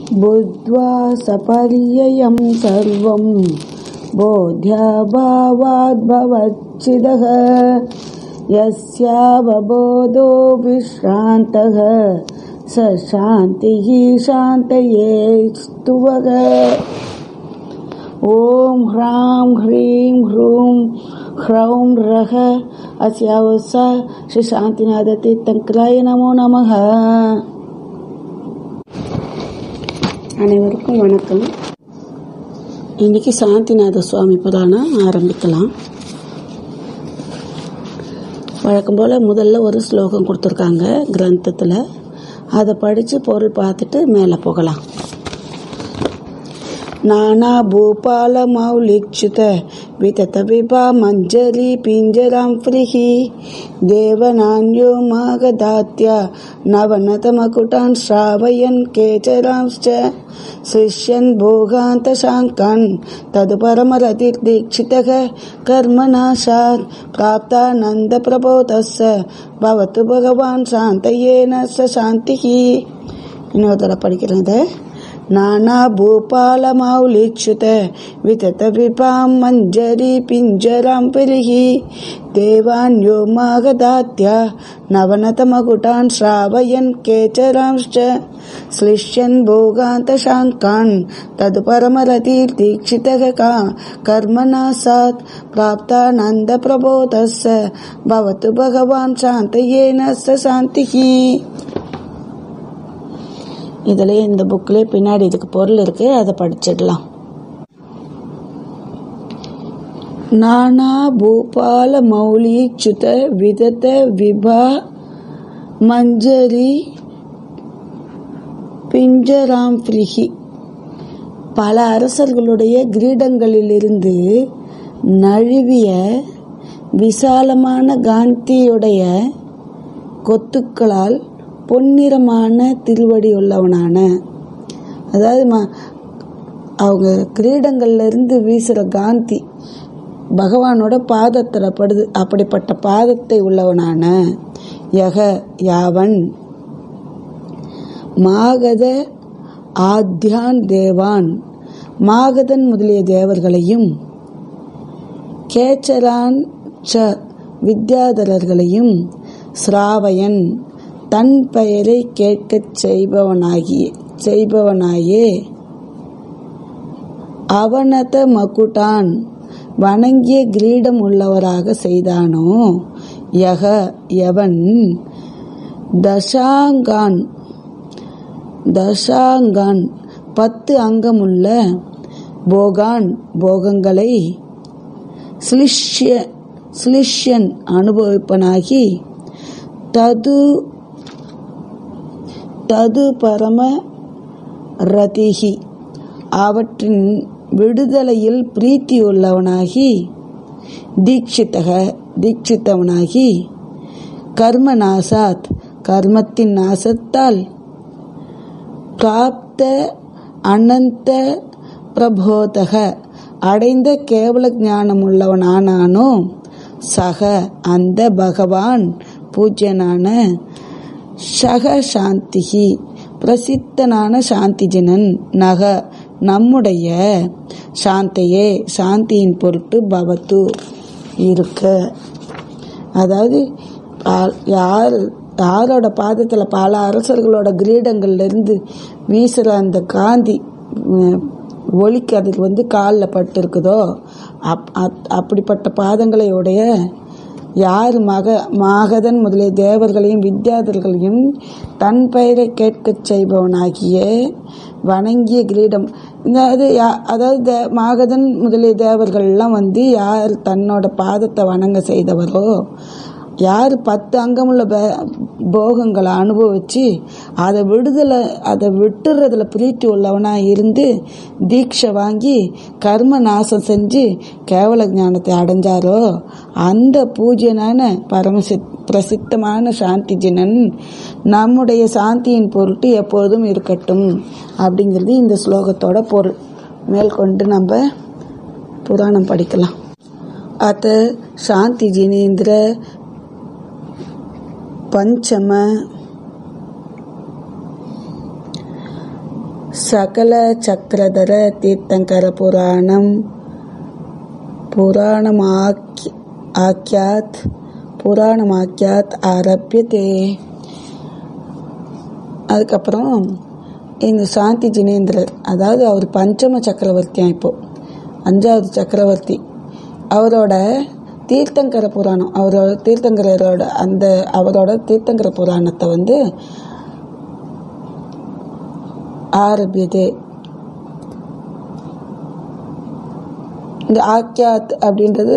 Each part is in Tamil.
बुद्ध्वा सपर्ययं सर्वं बोध्याभावाद्भवच्छिदः यस्यावबोधो विश्रान्तः स शान्तिः शान्तये स्तुवः ॐ ह्रां ह्रीं ह्रूं ह्रौं रः अस्यावस श्री சாந்திநாதத்தீர்த்தங்கராய நமோ நமः அனைவருக்கும் வணக்கம் இன்னைக்கு சாந்திநாத சுவாமி புராணம் ஆரம்பிக்கலாம் வழக்கம் போல் முதல்ல ஒரு ஸ்லோகம் கொடுத்துருக்காங்க கிரந்தத்தில் அதை படித்து பொருள் பார்த்துட்டு மேலே போகலாம் नाना भूपालमौलिच्युत विततविभा मञ्जरी पिञ्जरां व्रीहि देवनान्यो मागदात्य नवनतमकुटान् श्रावयन् केचरांश्च सृष्यन् भोगान्तशाङ्कान् तदुपरमरतिर्दीक्षितः कर्मनाशात् प्राप्तानन्दप्रबोधस्य भवतु भगवान् शान्तयेन स शान्तिः இன்னொரு தடவை படிக்கிறேன் இதை नाना भूपालमौलिच्युत विततविपां मञ्जरी पिञ्जरां परिहि देवान्यो मागदात्य नवनतमकुटान् श्रावयन् केचरांश्च श्लिष्यन् भोगान्तशाङ्कान् तदुपरमरतिर्दीक्षितः का कर्मणासात् प्राप्तानन्दप्रबोधस्य भवतु भगवान् शान्तयेन स शान्तिः இதுலயே இந்த புக்லயே பின்னாடி இதுக்கு பொருள் இருக்கு அதை படிச்சிடலாம் நானா பூபால மௌலி சுத விதத விபா மஞ்சரி பிஞ்சராம் பிரிகி பல அரசர்களுடைய கிரீடங்களிலிருந்து நழுவிய விசாலமான காந்தியுடைய கொத்துக்களால் பொன்னிறமான திருவடி உள்ளவனான அதாவது ம அவங்க கிரீடங்கள்ல இருந்து வீசுகிற காந்தி பகவானோட பாதத்தில் படுது அப்படிப்பட்ட பாதத்தை உள்ளவனான யக யாவன் மாகத ஆத்யான் தேவான் மாகதன் முதலிய தேவர்களையும் கேச்சரான் ச வித்யாதரர்களையும் ஸ்ராவயன் தன் பெயரை கேட்கச் செய்பவனாகி செய்பவனாயே அவனத மகுட்டான் வணங்கிய கிரீடம் உள்ளவராக செய்தானோ யக எவன் தசாங்கான் தசாங்கான் பத்து அங்கமுள்ள போகான் போகங்களை ஸ்லிஷ்ய ஸ்லிஷ்யன் அனுபவிப்பனாகி தது தது பரம ரதிகி அவற்றின் விடுதலையில் பிரீத்தி உள்ளவனாகி தீட்சித்தக தீட்சித்தவனாகி கர்ம நாசாத் கர்மத்தின் நாசத்தால் பிராப்த அனந்த பிரபோதக அடைந்த கேவல ஞானம் உள்ளவனானானோ சக அந்த பகவான் பூஜ்யனான ஷக சாந்திகி பிரசித்தனான சாந்திஜனன் நக நம்முடைய சாந்தையே சாந்தியின் பொருட்டு பவத்து இருக்க அதாவது யார் யாரோட பாதத்தில் பல அரசர்களோட கிரீடங்கள்ல இருந்து வீசுகிற அந்த காந்தி ஒலிக்கு அதுக்கு வந்து காலில் பட்டு இருக்குதோ அப் அப்படிப்பட்ட பாதங்களை உடைய யார் மக மாகதன் முதலிய தேவர்களையும் வித்யாதர்களையும் தன் பெயரை கேட்கச் செய்பவனாகிய வணங்கிய கிரீடம் அதாவது அதாவது மாகதன் முதலிய தேவர்கள்லாம் வந்து யார் தன்னோட பாதத்தை வணங்க செய்தவரோ யார் பத்து அங்கமுள்ள போகங்களை அனுபவிச்சு அதை விடுதலை அதை விட்டுறதுல பிரீத்தி உள்ளவனா இருந்து தீட்சை வாங்கி கர்ம நாசம் செஞ்சு கேவல ஞானத்தை அடைஞ்சாரோ அந்த பூஜ்யனான பரமசி பிரசித்தமான சாந்தி ஜனன் நம்முடைய சாந்தியின் பொருட்டு எப்போதும் இருக்கட்டும் அப்படிங்கிறது இந்த ஸ்லோகத்தோட பொருள் மேற்கொண்டு நம்ம புராணம் படிக்கலாம் அத்த சாந்தி ஜினேந்திர பஞ்சம சகல சக்கரதர தீர்த்தங்கர புராணம் புராணமாக்கி ஆக்கியாத் புராணமாக்கியாத் ஆரம்பியதே அதுக்கப்புறம் இந்த சாந்தி ஜினேந்திரர் அதாவது அவர் பஞ்சம சக்கரவர்த்தியாம் இப்போ அஞ்சாவது சக்கரவர்த்தி அவரோட தீர்த்தங்கர புராணம் அவரோட தீர்த்தங்கரோட அந்த அவரோட தீர்த்தங்கர புராணத்தை வந்து ஆரம்பியது இந்த ஆக்கியாத் அப்படின்றது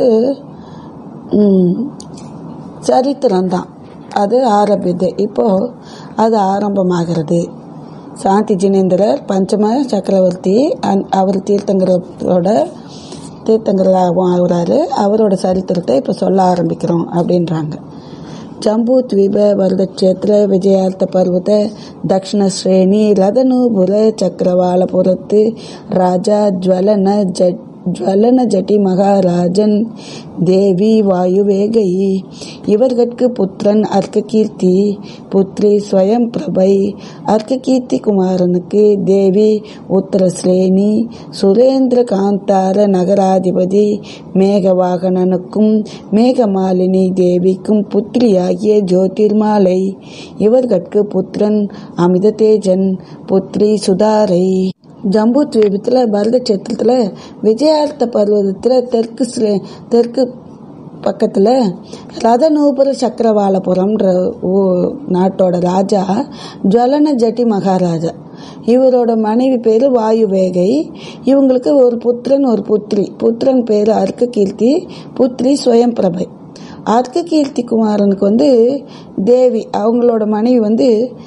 ம், சரித்திரம்தான் அது ஆரம்பியது இப்போ அது ஆரம்பமாகிறது சாந்தி ஜினேந்திரர் பஞ்சம சக்கரவர்த்தி அந்- அவர் தீர்த்தங்கரோட தீர்த்தங்கராகவும் ஆகுறாரு அவரோட சரித்திரத்தை இப்போ சொல்ல ஆரம்பிக்கிறோம் அப்படின்றாங்க ಜಂಬೂದ್ವೀಪ ವರದಕ್ಷೇತ್ರ ವಿಜಯಾರ್ಥ ಪರ್ವತ ದಕ್ಷಿಣ ಶ್ರೇಣಿ ರದನೂಪುರ ಚಕ್ರವಾಳಪುರத்து ராஜா ஜுவலன ஜட் ஜுவலன ஜட்டி மகாராஜன் தேவி வாயுவேகை இவர்கட்கு புத்திரன் அர்க்ககீர்த்தி புத்ரி ஸ்வயம் பிரபை அர்க்ககீர்த்தி குமாரனுக்கு தேவி உத்தரஸ்ரேணி சுரேந்திர காந்தார நகராதிபதி மேகவாகனனுக்கும் மேகமாலினி தேவிக்கும் புத்திரியாகிய ஜோதிர்மாலை இவர்கட்கு புத்திரன் அமிததேஜன் புத்ரி சுதாரை ஜம்பு தீபத்தில் பரத கஷேத்திரத்தில் விஜயார்த்த பர்வதத்தில் தெற்கு ஸ்ரே- தெற்கு பக்கத்தில் ரதநூபுர சக்கரவாளபுரம்ன்ற ஊ- நாட்டோட ராஜா ஜுவலன ஜட்டி மகாராஜா இவரோட மனைவி பேர் வாயுவேகை இவங்களுக்கு ஒரு புத்திரன் ஒரு புத்திரி புத்திரன் பேர் அர்க்க கீர்த்தி புத்திரி ஸ்வயம் பிரபை அர்க்க கீர்த்தி குமாரனுக்கு வந்து தேவி அவங்களோட மனைவி வந்து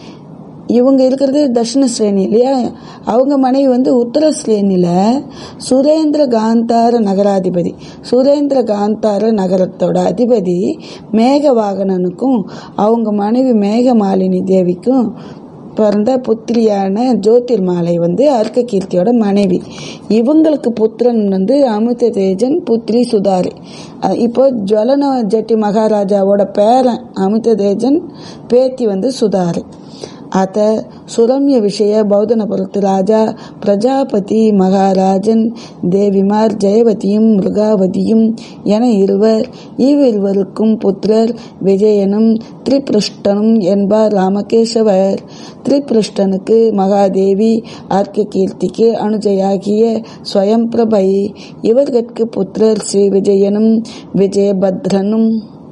இவங்க இருக்கிறது தட்சிண ஸ்ரேணி இல்லையா அவங்க மனைவி வந்து உத்தர ஸ்ரேணியில் சுரேந்திர காந்தார நகராதிபதி சுரேந்திர காந்தார நகரத்தோட அதிபதி மேகவாகனனுக்கும் அவங்க மனைவி மேகமாலினி தேவிக்கும் பிறந்த புத்திரியான ஜோதிர்மாலை வந்து அர்க்க கீர்த்தியோட மனைவி இவங்களுக்கு புத்திரன் வந்து அமிர்த தேஜன் புத்திரி சுதாரி அஹ் இப்போ ஜுவலன ஜட்டி மகாராஜாவோட பேரன் அமிர்த தேஜன் பேத்தி வந்து சுதாரி அத சுரம்ய விஷய பௌதனபுரத்து ராஜா பிரஜாபதி மகாராஜன் தேவிமார் ஜெயவதியும் மிருகாவதியும் என இருவர் இவ்விருவருக்கும் புத்திரர் விஜயனும் திரிபிருஷ்டனும் என்பார் ராமகேசவர் திரிபிருஷ்டனுக்கு மகாதேவி அர்க்க கீர்த்திக்கு அனுஜையாகிய ஸ்வயம் பிரபை இவர்கட்கு புத்திரர் ஸ்ரீ விஜயனும் விஜயபத்ரனும்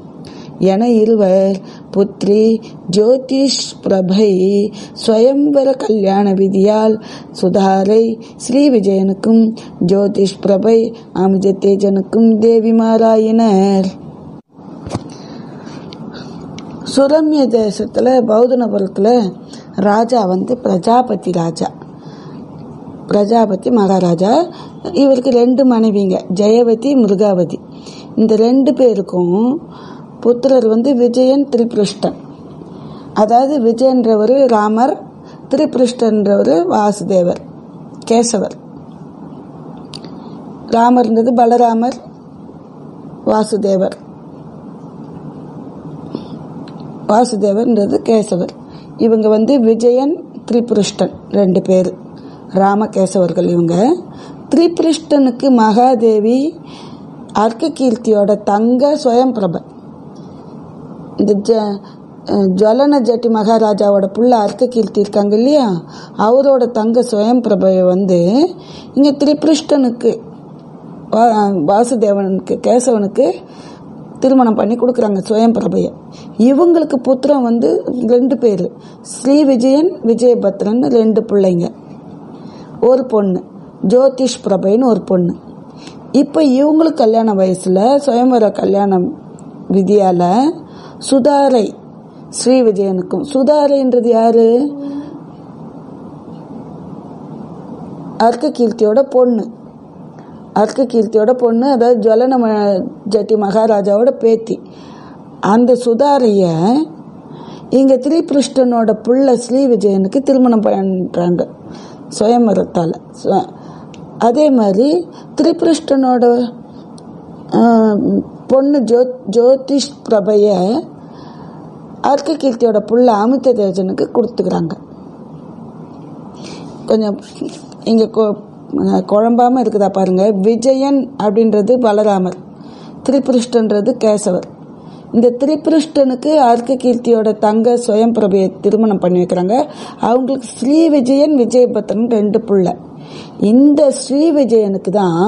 என இருவர் புத்ரி ஜோதிஷ் பிரபை ஸ்வயம்பர கல்யாண விதியால் சுதாரை ஸ்ரீ விஜயனுக்கும் ஜோதிஷ் பிரபை அமிஜத்தேஜனுக்கும் தேவிமாராயினர் சுரம்ய தேசத்தில் பௌதனபுரத்தில் ராஜா வந்து பிரஜாபதி ராஜா பிரஜாபதி மகாராஜா இவருக்கு ரெண்டு மனைவிங்க ஜெயவதி மிருகாவதி இந்த ரெண்டு பேருக்கும் புத்திரர் வந்து விஜயன் திரிபிருஷ்டன் அதாவது விஜயன்றவர் ராமர் திரிபிருஷ்டன்றவர் வாசுதேவர் கேசவர் ராமர்ன்றது பலராமர் வாசுதேவர் வாசுதேவர்ன்றது கேசவர் இவங்க வந்து விஜயன் திரிபுருஷ்டன் ரெண்டு பேர் ராமகேசவர்கள் இவங்க திரிபுருஷ்டனுக்கு மகாதேவி அர்க்க கீர்த்தியோட தங்க சுயம்பிரப இந்த ஜ அஹ் ஜுவலன ஜட்டி மகாராஜாவோட புள்ள அர்க்க கீர்த்தி இருக்காங்க இல்லையா அவரோட தங்க சுயம்பிரபையை வந்து இங்கே திரிபுருஷ்டனுக்கு வா- வாசுதேவனுக்கு கேசவனுக்கு திருமணம் பண்ணி கொடுக்குறாங்க சுயம்பிரபையை இவங்களுக்கு புத்திரம் வந்து ரெண்டு பேர் ஸ்ரீ விஜயன் விஜயபத்ரன் ரெண்டு பிள்ளைங்க ஒரு பொண்ணு ஜோதிஷ் பிரபைன்னு ஒரு பொண்ணு இப்போ இவங்களுக்கு கல்யாண வயசில் சுயம்பர கல்யாணம் விதியால் சுதாரை ஸ்ரீ விஜயனுக்கும் சுதாரைன்றது யாரு அர்க்க கீர்த்தியோட பொண்ணு அர்க்க கீர்த்தியோட பொண்ணு அதாவது ஜுவலன ம- ஜட்டி மகாராஜாவோட பேத்தி அந்த சுதாரிய இங்கே திரிபிருஷ்டனோட புள்ள ஸ்ரீ விஜயனுக்கு திருமணம் பண்ணுறாங்க சுயம்பரத்தால் சு- அதே மாதிரி திரிபிருஷ்டனோட ஆஹ், பொண்ணு ஜோ ஜோதிஷ் பிரபைய அர்க்க கீர்த்தியோட புள்ள அமித தேஜனுக்கு கொடுத்துக்கிறாங்க கொஞ்சம் இங்கே குழம்பாமல் இருக்குதா பாருங்க விஜயன் அப்படின்றது பலராமர் திரிபுருஷ்டன்றது கேசவர் இந்த திரிபுருஷ்டனுக்கு அர்க்க கீர்த்தியோட தங்க சுயம் பிரபையை திருமணம் பண்ணி வைக்கிறாங்க அவங்களுக்கு ஸ்ரீ விஜயன் விஜயபத்ரன் ரெண்டு புள்ள இந்த ஸ்ரீ விஜயனுக்கு தான்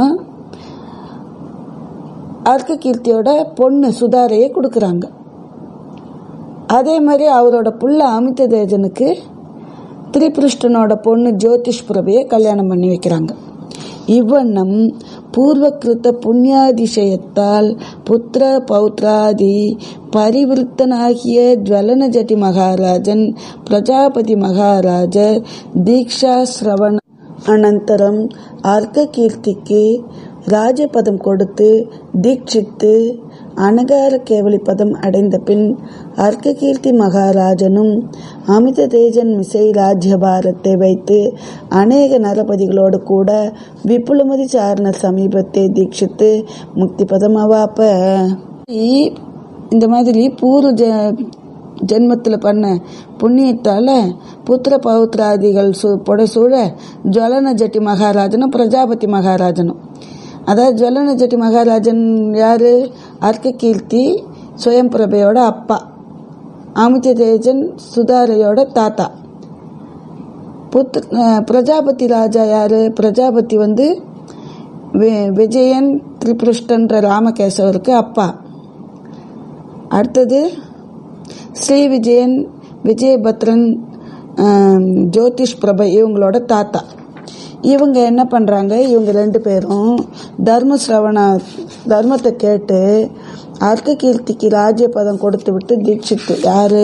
அர்க்க கீர்த்தியோட பொண்ணு சுதாரையை கொடுக்குறாங்க அதே மாதிரி அவரோட புள்ள அமித தேஜனுக்கு திரிபுருஷ்டனோட பொண்ணு ஜோதிஷ் பிரபையை கல்யாணம் பண்ணி வைக்கிறாங்க இவ்வண்ணம் பூர்வகிருத்த புண்ணியாதிசயத்தால் புத்திர பௌத்ராதி பரிவிருத்தனாகிய ஜுவலன ஜட்டி மகாராஜன் பிரஜாபதி மகாராஜர் தீக்ஷா சிரவண அனந்தரம் அர்க்க கீர்த்திக்கு ராஜபதம் கொடுத்து தீட்சித்து அனகார கேவலி பதம் அடைந்த பின் அர்க்ககீர்த்தி மகாராஜனும் அமித தேஜன் மிசை ராஜ்யபாரத்தை வைத்து அநேக நரபதிகளோடு கூட விப்புலமதி சாரண சமீபத்தை தீட்சித்து முக்தி பதம் அவாப்ப இந்த மாதிரி பூர்வ ஜ ஜென்மத்தில் பண்ண புண்ணியத்தால் புத்திர பௌத்திராதிகள் சு புடைசூழ ஜுவலன ஜட்டி மகாராஜனும் பிரஜாபதி மகாராஜனும் அதாவது ஜுவலன ஜட்டி மகாராஜன் யார் அர்க்க கீர்த்தி சுயம் பிரபையோட அப்பா அமித தேஜன் சுதாரையோட தாத்தா புத் பிரஜாபதி ராஜா யார் பிரஜாபதி வந்து விஜயன் திரிபுருஷ்டன்ற ராமகேசவருக்கு அப்பா அடுத்தது ஸ்ரீ விஜயன் விஜயபத்ரன் ஜோதிஷ் பிரபை இவங்களோட தாத்தா இவங்க என்ன பண்ணுறாங்க இவங்க ரெண்டு பேரும் தர்ம சிரவண தர்மத்தை கேட்டு அர்க்க கீர்த்திக்கு ராஜ்யபதம் கொடுத்து விட்டு தீட்சித்து யாரு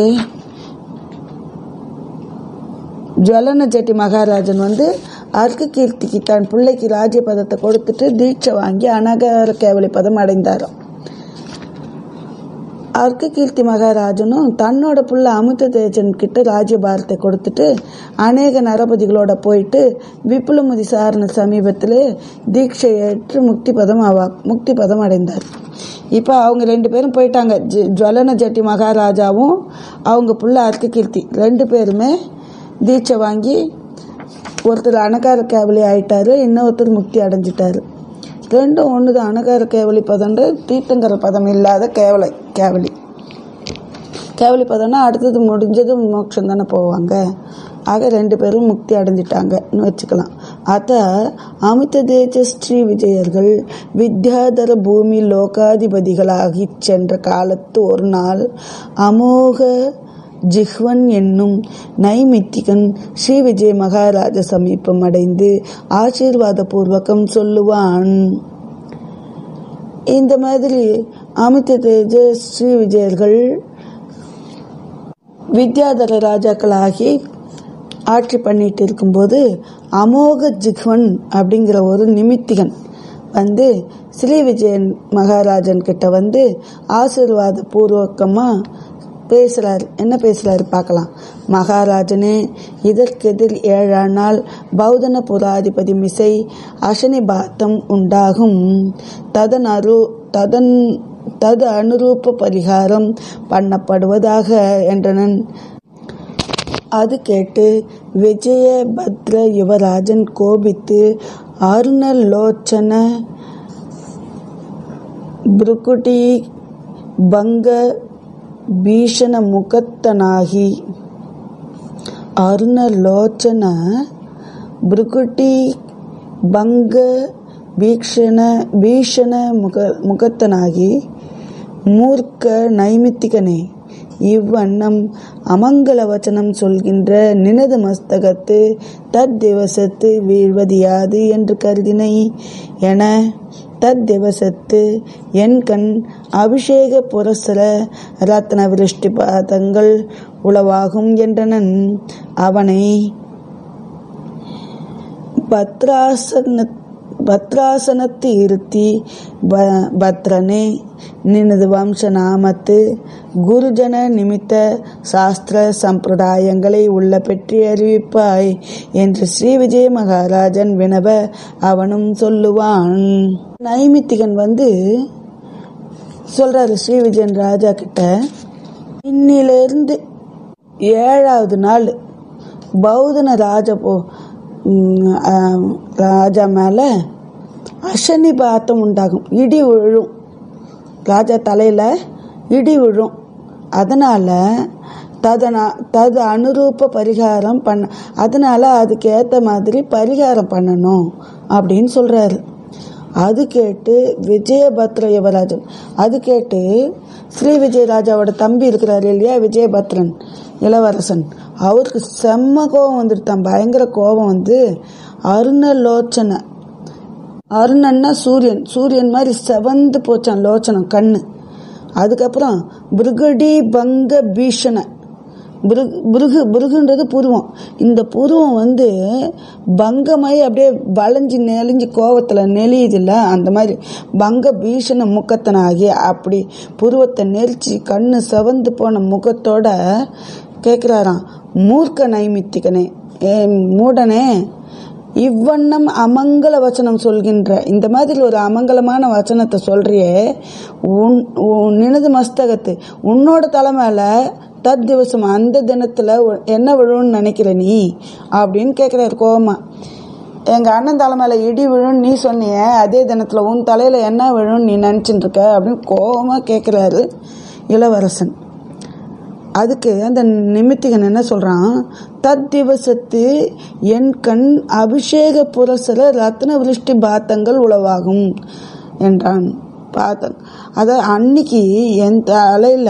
ஜுவலன ஜெட்டி மகாராஜன் வந்து அர்க்க கீர்த்திக்கு தன் பிள்ளைக்கு ராஜ்யபதத்தை கொடுத்துட்டு தீட்சை வாங்கி அனகார கேவலி பதம் அடைந்தாராம் அர்க்க கீர்த்தி மகாராஜனும் தன்னோட புள்ள அமித தேஜன் கிட்ட ராஜ்யபாரத்தை கொடுத்துட்டு அநேக நரபதிகளோட போயிட்டு விப்புலமதி சாரண சமீபத்தில் தீட்சை ஏற்று முக்தி பதம் அவா முக்தி பதம் அடைந்தார் இப்போ அவங்க ரெண்டு பேரும் போயிட்டாங்க ஜுவலன ஜட்டி மகாராஜாவும் அவங்க புள்ள அர்க்க கீர்த்தி ரெண்டு பேருமே தீட்சை வாங்கி ஒருத்தர் அனகார கேவலி ஆயிட்டாரு இன்னொருத்தர் முக்தி அடைஞ்சிட்டாரு ரெண்டும் ஒன்று தான் அனகார கேவலி பதன்ற தீர்த்தங்கர பதம் இல்லாத கேவலை கேவலி கேவலி பதம்னா அடுத்தது முடிஞ்சது மோட்சம் தானே போவாங்க ஆக ரெண்டு பேரும் முக்தி அடைஞ்சிட்டாங்கன்னு வச்சுக்கலாம் அத அமித தேஜ ஸ்ரீ விஜயர்கள் வித்யாதர பூமி லோகாதிபதிகளாகி சென்ற காலத்து ஒரு நாள் அமோக ஜிஹ்வன் என்னும் நைமித்திகன் ஸ்ரீ விஜய மகாராஜ சமீபம் அடைந்து ஆசீர்வாத பூர்வகம் சொல்லுவான் இந்த மாதிரி அமித தேஜ ஸ்ரீ விஜயர்கள் வித்யாதர ராஜாக்களாகி ஆட்சி பண்ணிட்டு இருக்கும்போது அமோக ஜிஹ்வன் அப்படிங்கிற ஒரு நிமித்திகன் வந்து ஸ்ரீ விஜயன் மகாராஜன் கிட்ட வந்து ஆசீர்வாத பூர்வக்கமாக பேசுகிறார் என்ன பேசுகிறாரு பார்க்கலாம் மகாராஜனே இதற்கெதிர் ஏழாம் நாள் பௌதன புராதிபதி மிசை அசனி பாத்தம் உண்டாகும் ததன் அரு ததன் தது அனுரூப பரிகாரம் பண்ணப்படுவதாக என்றனன் அது கேட்டு விஜய பத்ர யுவராஜன் கோபித்து அருணலோச்சன புருக்குட்டி பங்க ಭೀಷಣ ಮುಖತ್ತನಾಗಿ ಅರುಣಲೋಚನ ಭೃಕುಟಿ ಭಂಗ ಭೀಕ್ಷಣ ಭೀಷಣ ಮುಖ முகத்தனாகி மூர்க்க நைமித்திகனே இவ்வண்ணம் அமங்கல வச்சனம் சொல்கின்ற நினது மஸ்தகத்து தத் திவசத்து வீழ்வதியாது என்று கருதினை என தத் திவசத்து என் கண் அபிஷேக புரசர ரத்ன விருஷ்டி பாதங்கள் உளவாகும் என்றனன் அவனை பத்ராசன பத்ராசனத்து இருத்தி ப பத்ரனே நினது வம்ச நாமத்து குருஜன நிமித்த சாஸ்திர சம்பிரதாயங்களை உள்ள பெற்றி அறிவிப்பாய் என்று ஸ்ரீ விஜய மகாராஜன் வினவ அவனும் சொல்லுவான் நைமித்திகன் வந்து சொல்றாரு ஸ்ரீ விஜயன் ராஜா கிட்ட இன்னிலிருந்து ஏழாவது நாள் பௌதன ராஜ போ ம், ஆ, ராஜா மேலே அசனி பாத்தம் உண்டாகும் இடி விழும் ராஜா தலையில் இடி விழும் அதனால் ததனா தது அனுரூப பரிகாரம் பண்ண அதனால் அதுக்கு ஏற்ற மாதிரி பரிகாரம் பண்ணணும் அப்படின்னு சொல்கிறாரு அது கேட்டு விஜயபத்ர யுவராஜன் அது கேட்டு ஸ்ரீ விஜயராஜாவோட தம்பி இருக்கிறாரு இல்லையா விஜயபத்ரன் இளவரசன் அவருக்கு செம்ம கோபம் வந்துடுதான் பயங்கர கோபம் வந்து அருணலோச்சனை அருணன்னா சூரியன் சூரியன் மாதிரி செவந்து போச்சான் லோச்சனம் கண்ணு அதுக்கப்புறம் பிருகடி பங்க பீஷண பிருகு பிருகு பிருகுன்றது புருவம் இந்த புருவம் வந்து பங்கமாயி அப்படியே வளைஞ்சு நெளிஞ்சு கோவத்தில் நெளியுதில்ல அந்த மாதிரி பங்க பீஷண முக்கத்தனாகி அப்படி புருவத்தை நெரிச்சு கண்ணு செவந்து போன முகத்தோட கேட்குறாராம் மூர்க்க நைமித்திகனே ஏ மூடனே இவ்வண்ணம் அமங்கல வச்சனம் சொல்கின்ற இந்த மாதிரி ஒரு அமங்கலமான வச்சனத்தை சொல்றியே உன் உன் நினது மஸ்தகத்து உன்னோட தலைமையில தத் திவசம் அந்த தினத்துல உ- என்ன விழுன்னு நினைக்கிற நீ அப்படின்னு கேட்குறாரு கோவமா எங்க அண்ணன் தலைமையில இடி விழுன்னு நீ சொன்னியே அதே தினத்துல உன் தலையில என்ன விழுன்னு நீ நினைச்சிட்டு இருக்க அப்படின்னு கோவமா கேட்குறாரு இளவரசன் அதுக்கு அந்த நிமித்திகன் என்ன சொல்றான் தத் திவசத்து என் கண் அபிஷேக புரசர ரத்ன விருஷ்டி பாத்தங்கள் உளவாகும் என்றான் பாத்தம் அத அன்னைக்கு என் தலையில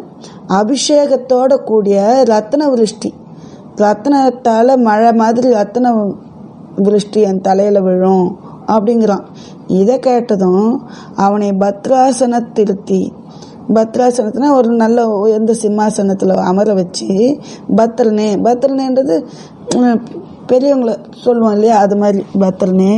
அபிஷேகத்தோட கூடிய ரத்ன விருஷ்டி ரத்னத்தால மழை மாதிரி ரத்ன விருஷ்டி என் தலையில விழும் அப்படிங்கிறான் இதை கேட்டதும் அவனை பத்ராசனத்திருத்தி பத்ராசனத்தினா ஒரு நல்ல உயர்ந்த சிம்மாசனத்தில் அமர வச்சு பத்ரனே பத்ரனேன்றது உம், பெரியவங்கள சொல்லுவோம் இல்லையா அது மாதிரி பத்ரனே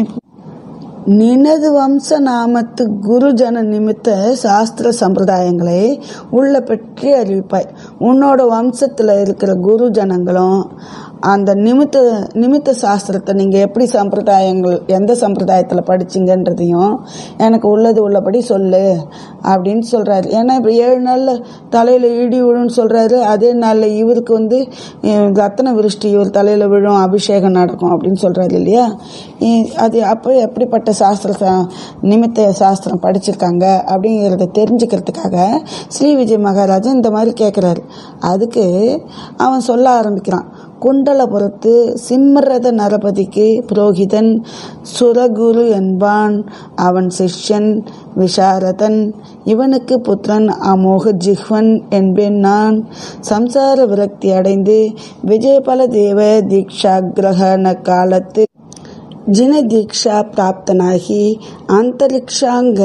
நினது வம்ச நாமத்து குருஜன நிமித்த சாஸ்திர சம்பிரதாயங்களை உள்ள பற்றி அறிவிப்பாய் உன்னோட வம்சத்தில் இருக்கிற குருஜனங்களும் அந்த நிமித்த நிமித்த சாஸ்திரத்தை நீங்கள் எப்படி சம்பிரதாயங்கள் எந்த சம்பிரதாயத்தில் படிச்சீங்கன்றதையும் எனக்கு உள்ளது உள்ளபடி சொல்லு அப்படின்னு சொல்கிறாரு ஏன்னா இப்போ ஏழு நாளில் தலையில் இடி விழுன்னு சொல்கிறாரு அதே நாளில் இவருக்கு வந்து அஹ், ரத்ன விருஷ்டி இவர் தலையில் விழும் அபிஷேகம் நடக்கும் அப்படின்னு சொல்கிறாரு இல்லையா இ- அது அப்போ எப்படிப்பட்ட சாஸ்திர சா- நிமித்த சாஸ்திரம் படிச்சிருக்காங்க அப்படிங்கிறத தெரிஞ்சுக்கிறதுக்காக ஸ்ரீ விஜய் மகாராஜன் இந்த மாதிரி கேட்குறாரு அதுக்கு அவன் சொல்ல ஆரம்பிக்கிறான் குண்டலபுரத்து சிம்மரத நரபதிக்கு புரோகிதன் சுரகுரு என்பான் அவன் சிஷ்யன் விஷாரதன் இவனுக்கு புத்திரன் அமோக ஜிஹ்வன் என்பேன் நான் சம்சார விரக்தி அடைந்து விஜயபல தேவ தீக்ஷா கிரகண காலத்து ஜின தீக்ஷா பிராப்தனாகி அந்தரிக்ஷாங்க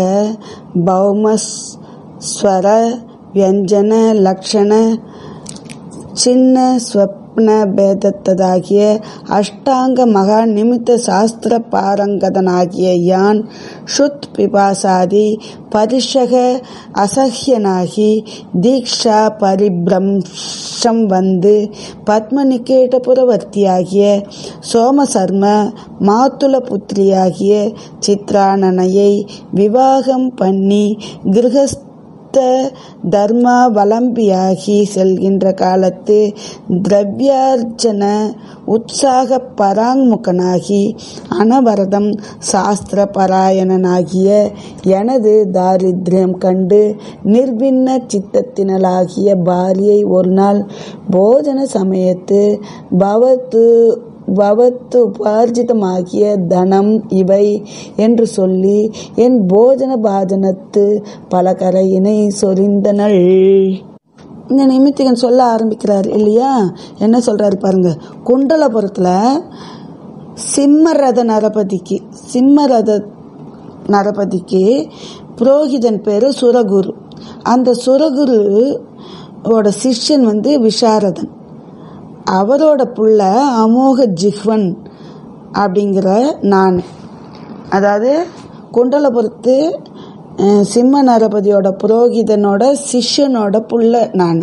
பௌமஸ்வர வியஞ்சன லக்ஷண சின்ன ஸ்வப்ன பேதத்ததாகிய அஷ்டாங்க மகா நிமித்த சாஸ்திர பாரங்கதனாகிய யான் ஷுத் பிபாசாதி பரிஷக அசஹ்யனாகி தீக்ஷா பரிபிரம்சம் வந்து பத்மநிகேட்டபுரவர்த்தியாகிய சோமசர்ம மாத்துல புத்திரியாகிய சித்ரானனையை விவாகம் பண்ணி கிரகஸ்த தர்மாவலம்பியாகி செல்கின்ற காலத்து திரவியார்ஜன உற்சாக பராங்முகனாகி அனவரதம் சாஸ்திர பராயணனாகிய எனது தாரித்ரியம் கண்டு நிர்பின்ன சித்தத்தினளாகிய பாரியை ஒரு நாள் போஜன சமயத்து பவத்து பவத்து உபார்ஜிதமாகிய தனம் இவை என்று சொல்லி என் போஜன பாஜனத்து பல கரையினை சொரிந்தனள் இந்த நிமித்திகன் சொல்ல ஆரம்பிக்கிறார் இல்லையா என்ன சொல்றாரு பாருங்க குண்டலபுரத்துல சிம்மரத நரபதிக்கு சிம்மரத நரபதிக்கு புரோகிதன் பேரு சுரகுரு அந்த சுரகுரு ஓட சிஷ்யன் வந்து விஷாரதன் அவரோட புள்ள அமோக ஜிஹ்வன் அப்படிங்கிற நான் அதாவது குண்டலபுரத்து அஹ், சிம்ம நரபதியோட புரோகிதனோட சிஷ்யனோட புள்ள நான்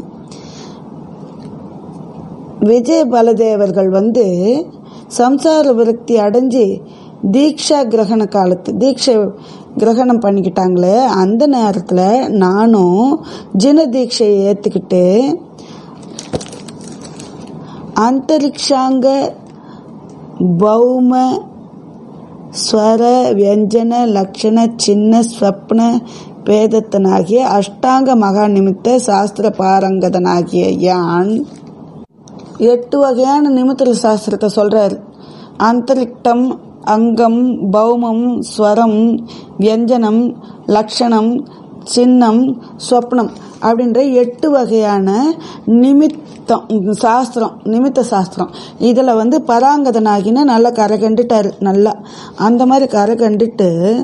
விஜய பலதேவர்கள் வந்து சம்சார விரக்தி அடைஞ்சு தீக்ஷா கிரகண காலத்து தீட்சை கிரகணம் பண்ணிக்கிட்டாங்களே அந்த நேரத்தில் நானும் ஜின தீட்சையை ஏற்றுக்கிட்டு அந்தரிக்ஷாங்க பௌம ஸ்வர வியஞ்சன லக்ஷண சின்ன ஸ்வப்ன பேதத்தனாகிய அஷ்டாங்க மகா நிமித்த சாஸ்திர பாரங்கதனாகிய யான் எட்டு வகையான நிமித்த சாஸ்திரத்தை சொல்றாரு அந்தரிக்டம் அங்கம் பௌமம் ஸ்வரம் வியஞ்சனம் லக்ஷணம் சின்னம் ஸ்வப்னம் அப்படின்ற எட்டு வகையான நிமித்தம் சாஸ்திரம் நிமித்த சாஸ்திரம் இதில் வந்து பராங்கதனாகின நல்லா கரை கண்டுட்டாரு நல்லா அந்த மாதிரி கரை கண்டுட்டு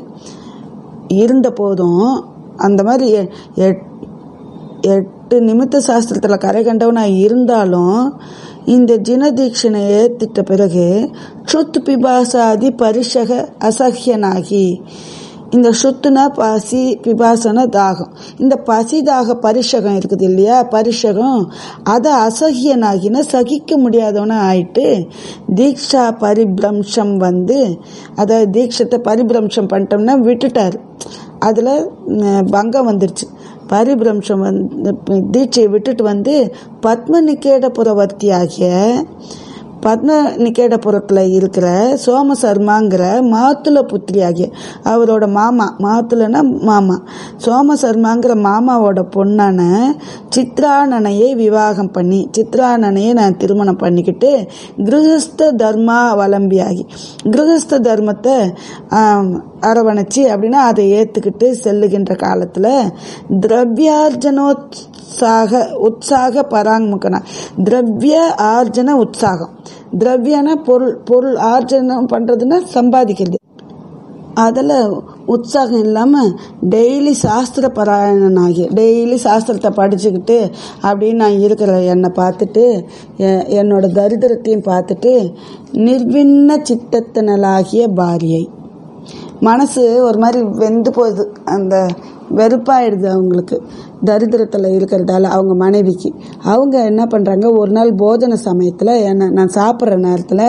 இருந்த போதும் அந்த மாதிரி எ- எட்- எட்டு நிமித்த சாஸ்திரத்தில் கரை கண்டவனா இருந்தாலும் இந்த ஜினதீட்சனை ஏத்திட்ட பிறகு ஷுத் பிபாசாதி பரிஷக அசஹ்யனாகி இந்த சுத்துனா பசி பிபாசன தாகம் இந்த பசி தாக பரிஷகம் இருக்குது இல்லையா பரிஷகம் அதை அசஹ்யனாகின சகிக்க முடியாதவனா ஆயிட்டு தீக்ஷா பரிபிரம்சம் வந்து அதாவது தீட்சத்தை பரிபிரம்சம் பண்ணிட்டோம்னா விட்டுட்டாரு அதில் பங்கம் வந்துருச்சு பரிபிரம்சம் வந்து தீட்சையை விட்டுட்டு வந்து பத்ம நிகேடபுரவர்த்தி ஆகிய பத்ம நிகேடபுரத்தில் இருக்கிற சோமசர்மாங்கிற மாத்துல புத்திரி ஆகிய அவரோட மாமா மாத்துலன்னா மாமா சோமசர்மாங்கிற மாமாவோட பொண்ணான சித்ரானனையை விவாகம் பண்ணி சித்ரானனையை நான் திருமணம் பண்ணிக்கிட்டு கிரகஸ்த தர்மா அவலம்பியாகி கிரகஸ்த தர்மத்தை ஆம், அரவணைச்சு அப்படின்னா அதை ஏற்றுக்கிட்டு செல்லுகின்ற காலத்தில் திரவியார்ஜனோத்சாக உற்சாக பராங்முகனா திரவிய ஆர்ஜன உற்சாகம் திரவியனா பொருள் பொருள் ஆர்ஜனம் பண்ணுறதுன்னா சம்பாதிக்கிறது அதில் உற்சாகம் இல்லாமல் டெய்லி சாஸ்திர பாராயணனாகி டெய்லி சாஸ்திரத்தை படிச்சுக்கிட்டு அப்படின்னு நான் இருக்கிற என்னை பார்த்துட்டு எ- என்னோட தரித்திரத்தையும் பார்த்துட்டு நிர்விண்ண சித்தத்தினலாகிய பாரியை மனசு ஒரு மாதிரி வெந்து போகுது அந்த வெறுப்பாயிடுது அவங்களுக்கு தரித்திரத்தில் இருக்கிறதால அவங்க மனைவிக்கு அவங்க என்ன பண்ணுறாங்க ஒரு நாள் போஜன சமயத்தில் என்ன நான் சாப்பிட்ற நேரத்தில்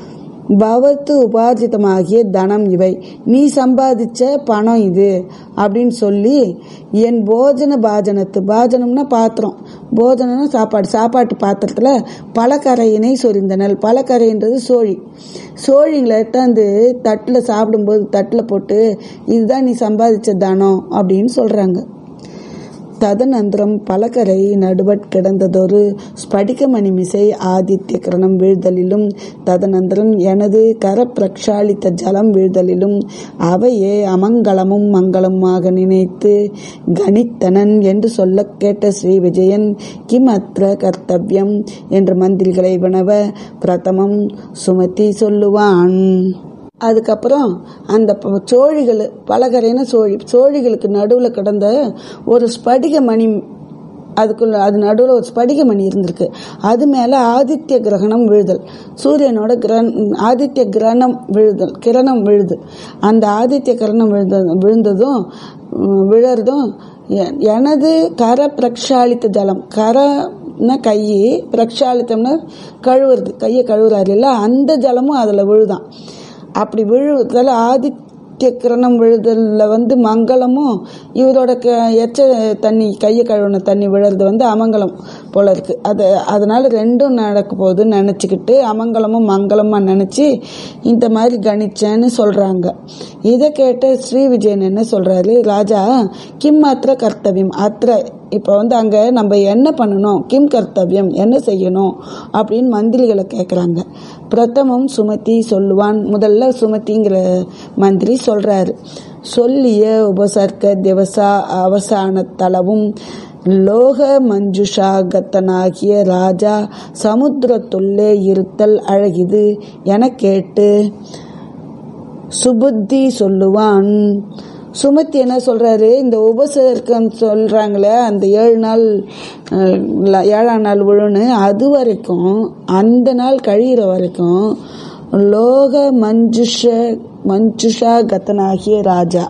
பவத்து உபார்ஜிதமாகிய தனம் இவை நீ சம்பாதிச்ச பணம் இது அப்படின்னு சொல்லி என் போஜன பாஜனத்து பாஜனம்னா பாத்திரம் போஜனம்னா சாப்பாடு சாப்பாட்டு பாத்திரத்தில் பலக்கரையினை சொரிந்தனல் பலக்கரைன்றது சோழி சோழிங்களை எடுத்தாந்து தட்டில் சாப்பிடும்போது தட்டில் போட்டு இதுதான் நீ சம்பாதிச்ச தனம் அப்படின்னு சொல்கிறாங்க ததனந்திரம் பலகரை நடுவட் கிடந்ததொரு ஸ்படிகமணி மிசை ஆதித்ய கிரணம் வீழ்தலிலும் ததனந்திரம் எனது கர பிரக்ஷாளித்த ஜலம் வீழ்தலிலும் அவையே அமங்கலமும் மங்களமுமாக நினைத்து கணித்தனன் என்று சொல்ல கேட்ட ஸ்ரீ விஜயன் கிம் அத்ர கர்த்தவ்யம் என்று மந்திரிகளை வினவ பிரதமம் சுமதி சொல்லுவான் அதுக்கப்புறம் அந்த ப- சோழிகள் பலகரைன சோழி சோழிகளுக்கு நடுவில் கிடந்த ஒரு ஸ்படிக மணி அதுக்குள்ள அது நடுவில் ஒரு ஸ்படிக மணி இருந்திருக்கு அது மேலே ஆதித்ய கிரகணம் விழுதல் சூரியனோட கிரண் ஆதித்ய கிரணம் விழுதல் கிரணம் விழுது அந்த ஆதித்ய கிரணம் விழுந்த விழுந்ததும் உம், விழறதும் எ- எனது கர பிரக்ஷாளித்த ஜலம் கரன்னா கை பிரக்ஷாளித்தம்னா கழுவுறது கையை கழுவுறாரு இல்லை அந்த ஜலமும் அதில் விழுதான் அப்படி விழுவதால் ஆதித்ய கிரணம் விழுதலில் வந்து மங்களமும் இவரோட க எச்ச தண்ணி கையை கழுவின தண்ணி விழுறது வந்து அமங்கலம் போல இருக்கு அது அதனால ரெண்டும் நடக்க போகுதுன்னு நினச்சிக்கிட்டு அமங்கலமும் மங்களமாக நினச்சி இந்த மாதிரி கணிச்சேன்னு சொல்கிறாங்க இதை கேட்ட ஸ்ரீ விஜயன் என்ன சொல்கிறாரு ராஜா கிம் அத்திர கர்த்தவியம் அத்திர இப்போ வந்து அங்கே நம்ம என்ன பண்ணணும் கிம் கர்த்தவியம் என்ன செய்யணும் அப்படின்னு மந்திரிகளை கேட்குறாங்க பிரதமம் சுமதி சொல்லுவான் முதல்ல சுமதிங்கிற மந்திரி சொல்றாரு சொல்லிய உபசர்க்க திவசா அவசான தளவும் லோக மஞ்சுஷாகத்தனாகிய ராஜா சமுத்திரத்துள்ளே இருத்தல் அழகிது என கேட்டு சுபுத்தி சொல்லுவான் சுமத்தி என்ன சொல்றாரு இந்த உபசர்க்கம் சொல்றாங்களே அந்த ஏழு நாள் அஹ், ல- ஏழாம் நாள் விழுன்னு அது வரைக்கும் அந்த நாள் கழியிற வரைக்கும் லோக மஞ்சுஷ மஞ்சுஷா கத்தனாகிய ராஜா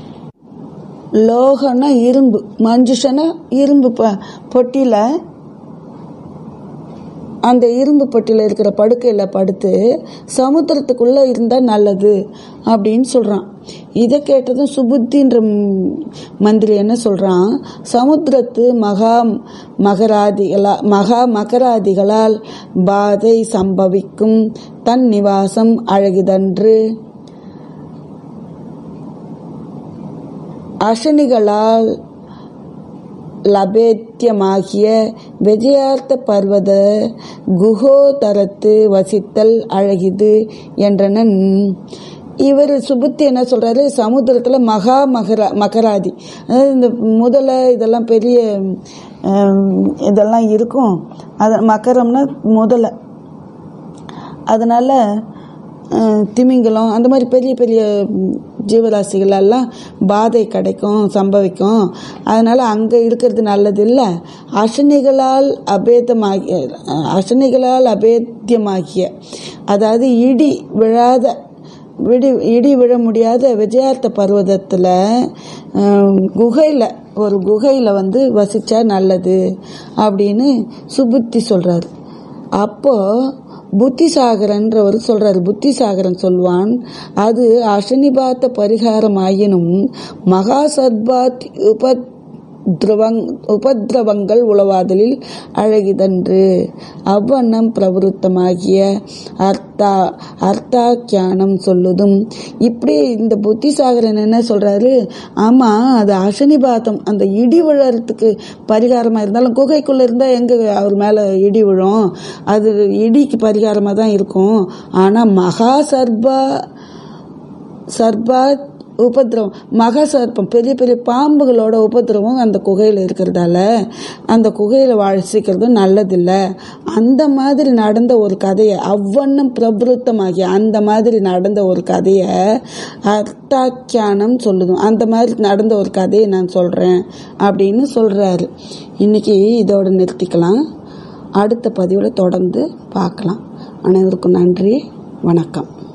லோகன்னா இரும்பு மஞ்சுஷனா இரும்பு ப பொட்டியில் அந்த இரும்பு பெட்டியில் இருக்கிற படுக்கையில் படுத்து சமுத்திரத்துக்குள்ளே இருந்தால் நல்லது அப்படின்னு சொல்கிறான் இதை கேட்டதும் சுபுத்தின்ற ம்- மந்திரி என்ன சொல்கிறான் சமுத்திரத்து மகா மகராதிகளா மகா மகராதிகளால் பாதை சம்பவிக்கும் தன் நிவாசம் அழகிதன்று அசனிகளால் லபேத்தியமாகிய விஜயார்த்த பர்வத குகோதரத்து வசித்தல் அழகிது என்றனன் இவர் சுபுத்தி என்ன சொல்றாரு சமுத்திரத்துல மகா மகரா மகராதி அதாவது இந்த முதலை இதெல்லாம் பெரிய ஹம், இதெல்லாம் இருக்கும் அது மகரம்னா முதலை அதனால அஹ், திமிங்கலம் அந்த மாதிரி பெரிய பெரிய ம், ஜீவராசிகள் எல்லாம் பாதை கிடைக்கும் சம்பவிக்கும் அதனால அங்கே இருக்கிறது நல்லது இல்லை அசனிகளால் அபேதமாகிய அஹ், அசனிகளால் அபேத்தியமாகிய அதாவது இடி விழாத விடி இடி விழ முடியாத விஜயார்த்த பர்வதத்தில் குகையில் ஒரு குகையில் வந்து வசிச்சா நல்லது அப்படின்னு சுபுத்தி சொல்கிறாரு அப்போ புத்திசாகரன்றவர் சொல்றாரு புத்திசாகரன் சொல்வான் அது அசனிபாத்த பரிகாரம் ஆயினும் மகா சத்பாத் உபத்ரவங் உபத்ரவங்கள் உளவாதலில் அழகிதன்று அவ்வண்ணம் பிரவருத்தமாகிய அர்த்தா அர்த்தாக்கியானம் சொல்லுதும் இப்படி இந்த புத்திசாகரன் என்ன சொல்றாரு ஆமா அது அசனிபாத்தம் அந்த இடி விழறதுக்கு பரிகாரமா இருந்தாலும் குகைக்குள்ள இருந்தா எங்க அவர் மேல இடி விழும் அது இடிக்கு பரிகாரமா தான் இருக்கும் ஆனா மகா சர்பா சர்பா உபதிரவம் மகா சர்ப்பம் பெரிய பெரிய பாம்புகளோட உபதிரவம் அந்த குகையில் இருக்கிறதால அந்த குகையில் வாசிக்கிறது நல்லதில்லை அந்த மாதிரி நடந்த ஒரு கதையை அவ்வண்ணம் பிரபுத்தமாகி அந்த மாதிரி நடந்த ஒரு கதையை அர்த்தாக்கியானம் சொல்லுதும் அந்த மாதிரி நடந்த ஒரு கதையை நான் சொல்கிறேன் அப்படின்னு சொல்கிறாரு இன்னைக்கு இதோட நிறுத்திக்கலாம் அடுத்த பதிவில் தொடர்ந்து பார்க்கலாம் அனைவருக்கும் நன்றி வணக்கம்